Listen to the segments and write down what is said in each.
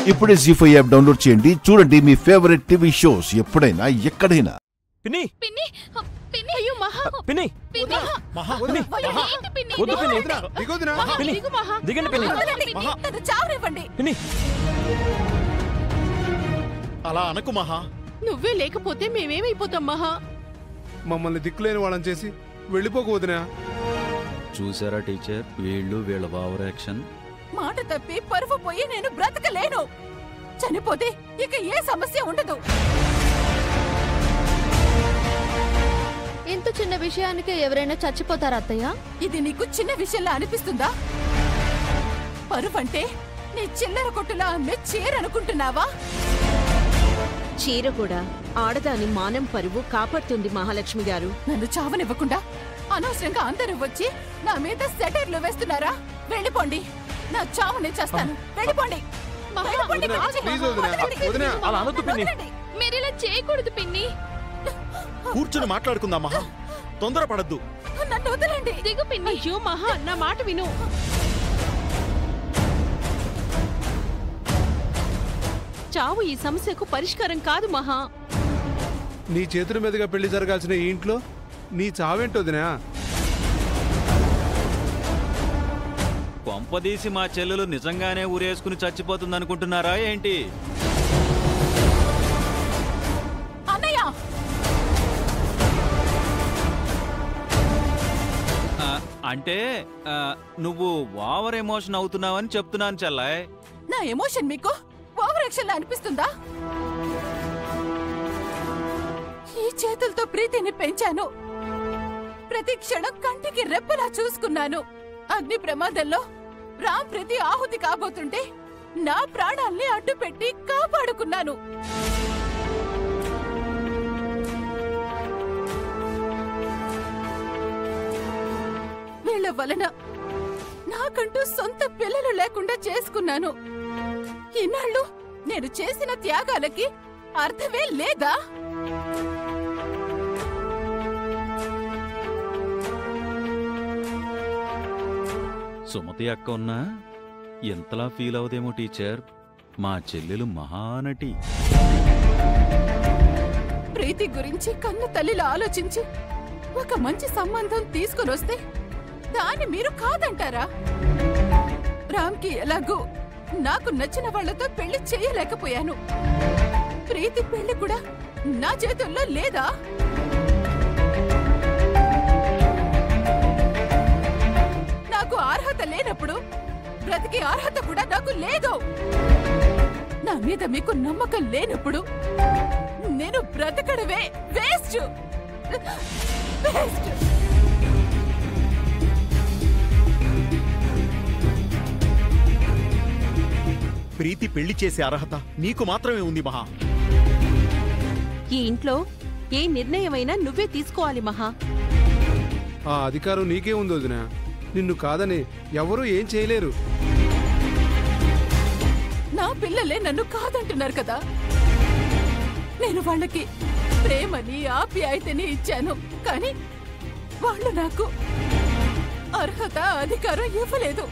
ఇప్పుడే G five app download చేయండి చూడండి మీ ఫేవరెట్ టీవీ షోస్ ఎప్పుడైనా ఎక్కడైనా పిన్ని పిన్ని పిన్ని అయ్యో మహా పిన్ని పిన్ని మహా పిన్ని ఏంటి పిన్ని వద్దు పిన్ని దిగొద్దునా మహా, పిన్ని. దిగు మహా. దిగండి పిన్ని వదలండి, నన్ను చావనివ్వండి పిన్ని అలా అనకు మహా నువ్వే లేకపోతే మేమేమైపోతాం మహా మమ్మల్ని దిక్కులేని వాళ్ళని చేసి వెళ్ళిపోకు వదినా చూసారా టీచర్ వీళ్ళు వీళ్ళ ఓవర్ యాక్షన్ మాట తప్పి పరువు పోయి నేను బ్రతకలేను చనిపోతే ఇక ఏ సమస్య ఉండదు ఇంత చిన్న విషయానికి ఎవరైనా చచ్చిపోతారా అత్తయ్య ఇది నీకు చిన్న విషయంలా అనిపిస్తుందా పరువంటే నీ చిల్లర కొట్టులా అమ్మే చీరనుకుంటున్నావా చీర కూడా ఆడదాని మానం పరువు కాపాడుతుంది మహాలక్ష్మి గారు నన్ను చావనివ్వకుండా అనవసరంగా అందరూ వచ్చి నా మీద సెటైర్లు వేస్తున్నారా వెళ్ళిపోండి నా చావు నేను చేస్తాను వెళ్ళిపోండి వెళ్ళిపోండి వదినా, ఇక్కడి నుంచి. ప్లీజ్ వదినా, వదలండి. వదినా. అలా అనొద్దు పిన్ని. వదలండి. మీరు ఇలా చేయకూడదు పిన్ని కూర్చుని మాట్లాడుకుందాం మహా తొందరపడద్దు నన్ను వదలండి దిగు పిన్ని అయ్యో మహా నా మాట విను చావు ఈ సమస్యకు పరిష్కారం కాదు మహా నీ చేతుల మీదుగా పెళ్లి జరగాల్సిన ఈ ఇంట్లో నీ చావేంటి వదినా కొంపదీసి మా చెల్లెలు నిజంగానే ఊరేసుకుని చచ్చిపోతుంది అనుకుంటున్నారా ఏంటి అన్నయ్య ఆ, అంటే ఆ, నువ్వు ఓవర్ ఎమోషన్ అవుతున్నావని చెప్తున్నాను చెల్లాయ్ నా ఎమోషన్ మీకు ఓవర్ యాక్షన్ లా అనిపిస్తుందా ఈ చేతులతో ప్రీతిని పెంచాను ప్రతి క్షణం కంటికి రెప్పలా చూసుకున్నాను అగ్ని ప్రమాదంలో రామ్ ప్రతి ఆహుతి కాబోతుంటే నా ప్రాణాల్ని అడ్డుపెట్టి కాపాడుకున్నాను వీళ్ళ వలన నాకంటూ సొంత పిల్లలు లేకుండా చేసుకున్నాను ఇన్నాళ్ళు నేను చేసిన త్యాగాలకి అర్థమే లేదా సుమతి అక్క ఉన్నా ఎంతలా ఫీల్ అవుదేమో టీచర్ మా చెల్లెలు మహానటి ప్రీతి గురించి కన్ను తల్లిలా ఆలోచించి ఒక మంచి సంబంధం తీసుకుని వస్తే దాన్ని మీరు కాదంటారా రామ్కి ఎలాగో నాకు నచ్చిన వాళ్లతో పెళ్లి చేయలేకపోయాను ప్రీతి పెళ్లి కూడా నా చేతుల్లో లేదా నాకు అర్హత లేనప్పుడు బ్రతికే అర్హత కూడా నాకు లేదు నా మీద మీకు నమ్మకం లేనప్పుడు నేను బ్రతకడమే వేస్ట్ వేస్ట్ ప్రీతి పెళ్లి చేసే అర్హత నీకు మాత్రమే ఉంది మహా ఈ ఇంట్లో ఏ నిర్ణయమైనా నువ్వే తీసుకోవాలి మహా ఆ అధికారం నీకే ఉంది వదినా నిన్ను కాదని ఎవరూ ఏం చేయలేరు నా పిల్లలే నన్ను కాదంటున్నారు కదా నేను వాళ్ళకి ప్రేమని ఆప్యాయతని ఇచ్చాను కానీ వాళ్ళు నాకు అర్హత అధికారం ఇవ్వలేదు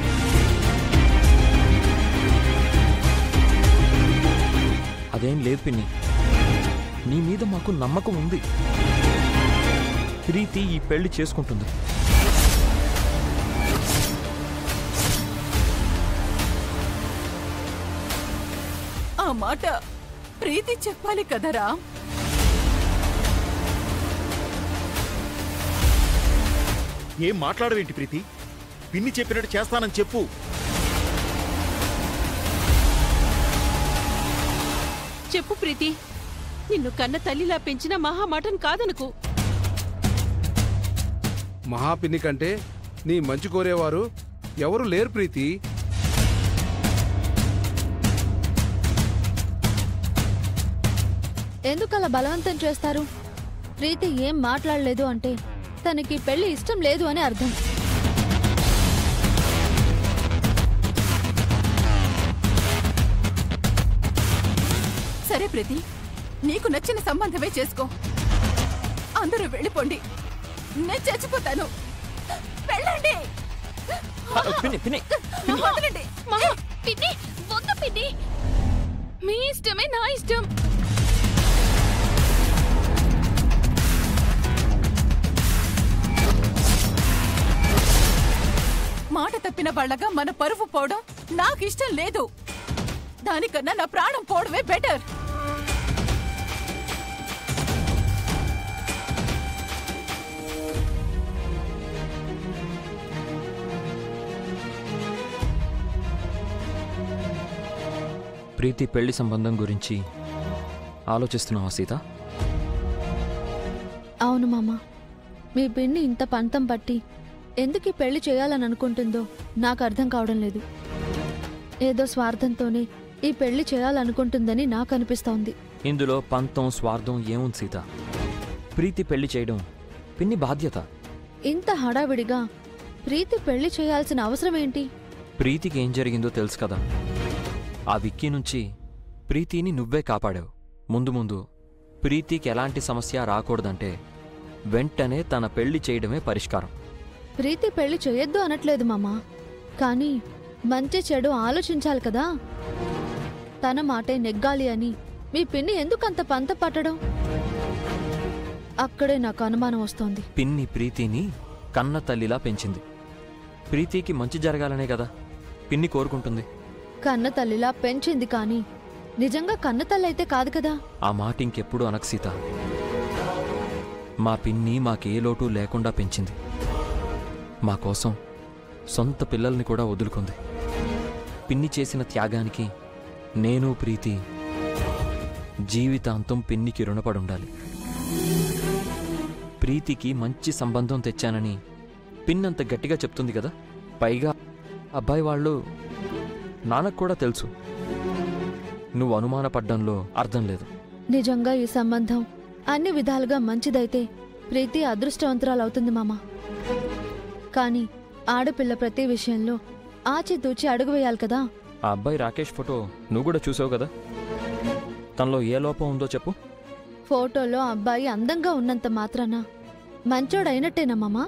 అదేం లేదు పిన్ని నీ మీద మాకు నమ్మకం ఉంది ప్రీతి ఈ పెళ్లి చేసుకుంటుంది ఆ మాట ప్రీతి చెప్పాలి కదరా ఏం మాట్లాడవేంటి ప్రీతి పిన్ని చెప్పినట్టు చేస్తానని చెప్పు చెప్పు ప్రీతి నిన్ను కన్న తల్లిలా పెంచిన మహామాటం కాదనుకు మహాపిన్ని కంటే నీ మంచి కోరేవారు ఎవరు లేరు ప్రీతి ఎందుకు అలా బలవంతం చేస్తారు ప్రీతి ఏం మాట్లాడలేదు అంటే తనకి పెళ్లి ఇష్టం లేదు అని అర్థం సరే ప్రీతి నీకు నచ్చిన సంబంధమే చేసుకో అందరూ వెళ్ళిపోండి నేను చచ్చిపోతాను వెళ్ళండి పిన్ని పిన్ని వదలండి పిన్ని వద్దు పిన్ని ఇష్టమే నా ఇష్టం మాట తప్పిన వాళ్ళగా మన పరువు పోవడం నాకు ఇష్టం లేదు దానికన్నా నా ప్రాణం పోవడమే బెటర్ ప్రీతి పెళ్లి సంబంధం గురించి ఆలోచిస్తున్నావా సీత అవును మామ మీ పిన్ని ఇంత పంతం పట్టి ఎందుకు ఈ పెళ్లి చేయాలని అనుకుంటుందో నాకు అర్థం కావడం లేదు ఏదో స్వార్థంతోనే ఈ పెళ్లి చేయాలనుకుంటుందని నాకు అనిపిస్తోంది ఇందులో పంతం స్వార్థం ఏముంది సీత ప్రీతి పెళ్లి చేయడం పిన్ని బాధ్యత ఇంత హడావిడిగా ప్రీతి పెళ్లి చేయాల్సిన అవసరం ఏంటి ప్రీతికి ఏం జరిగిందో తెలుసు కదా ఆ విక్కీ నుంచి ప్రీతిని నువ్వే కాపాడావు ముందు ముందు ప్రీతికి ఎలాంటి సమస్య రాకూడదంటే వెంటనే తన పెళ్లి చేయడమే పరిష్కారం ప్రీతి పెళ్లి చేయొద్దు అనట్లేదు మామ కానీ మంచి చెడు ఆలోచించాలి కదా తన మాటే నెగ్గాలి అని మీ పిన్ని ఎందుకంత పంత పట్టడం అక్కడే నాకు అనుమానం వస్తోంది పిన్ని ప్రీతిని కన్న తల్లిలా పెంచింది ప్రీతికి మంచి జరగాలనే కదా పిన్ని కోరుకుంటుంది కన్న తల్లిలా పెంచింది కానీ నిజంగా కన్న తల్లి అయితే కాదు కదా ఆ మాట ఇంకెప్పుడు అనకు సీత మా పిన్ని మాకే లోటు లేకుండా పెంచింది మా కోసం సొంత పిల్లల్ని కూడా వదులుకుంది పిన్ని చేసిన త్యాగానికి నేను ప్రీతి జీవితాంతం పిన్నికి రుణపడి ఉండాలి ప్రీతికి మంచి సంబంధం తెచ్చానని పిన్నంత గట్టిగా చెప్తుంది కదా పైగా అబ్బాయి వాళ్ళు నాన్నకు కూడా తెలుసు నువ్వు అనుమానపడ్డంలో అర్థం లేదు నిజంగా ఈ సంబంధం అన్ని విధాలుగా మంచిదైతే ప్రీతి అదృష్టవంతురాలవుతుంది మామ కానీ ఆడపిల్ల ప్రతి విషయంలో ఆచితూచి అడుగు వేయాలి కదా ఆ అబ్బాయి రాకేష్ ఫోటో నువ్వు కూడా చూసావు కదా తనలో ఏ లోపం ఉందో చెప్పు ఫోటోలో అబ్బాయి అందంగా ఉన్నంత మాత్రాన మంచోడైనట్టేనా మామ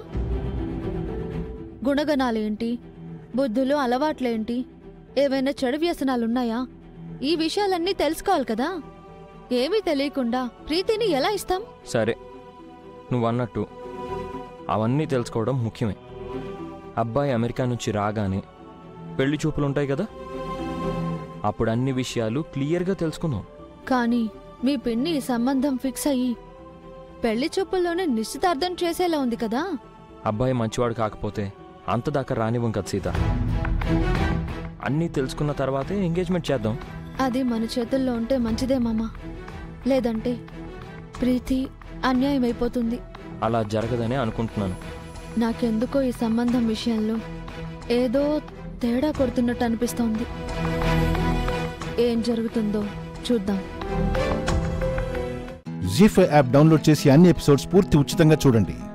గుణగణాలేంటి బుద్ధులు అలవాట్లేంటి ఏవైనా చెడు వ్యసనాలున్నాయా ఈ విషయాలన్నీ తెలుసుకోవాలి కదా ఏమీ తెలియకుండా ప్రీతిని ఎలా ఇస్తాం సరే నువ్వు అన్నట్టు అవన్నీ తెలుసుకోవడం ముఖ్యమే అబ్బాయి అమెరికా నుంచి రాగానే పెళ్లి చూపులుంటాయి కదా అప్పుడు అన్ని విషయాలు క్లియర్గా తెలుసుకుందాం కానీ మీ పిన్ని ఈ సంబంధం ఫిక్స్ అయ్యి పెళ్లి చూపుల్లోనే నిశ్చితార్థం చేసేలా ఉంది కదా అబ్బాయి మంచివాడు కాకపోతే అంతదాకా రానివ్వం కదా సీత అన్నీ తెలుసుకున్న తర్వాతే ఎంగేజ్మెంట్ చేద్దాం అది మన చేతుల్లో ఉంటే మంచిదే మామ లేదంటే ప్రీతి అన్యాయం అయిపోతుంది అలా జరగదనే అనుకుంటున్నాను నాకెందుకో ఈ సంబంధం విషయంలో ఏదో తేడా కొడుతున్నట్టు అనిపిస్తోంది ఏం జరుగుతుందో చూద్దాం జీ ఫైవ్ యాప్ డౌన్లోడ్ చేసి అన్ని ఎపిసోడ్స్ పూర్తి ఉచితంగా చూడండి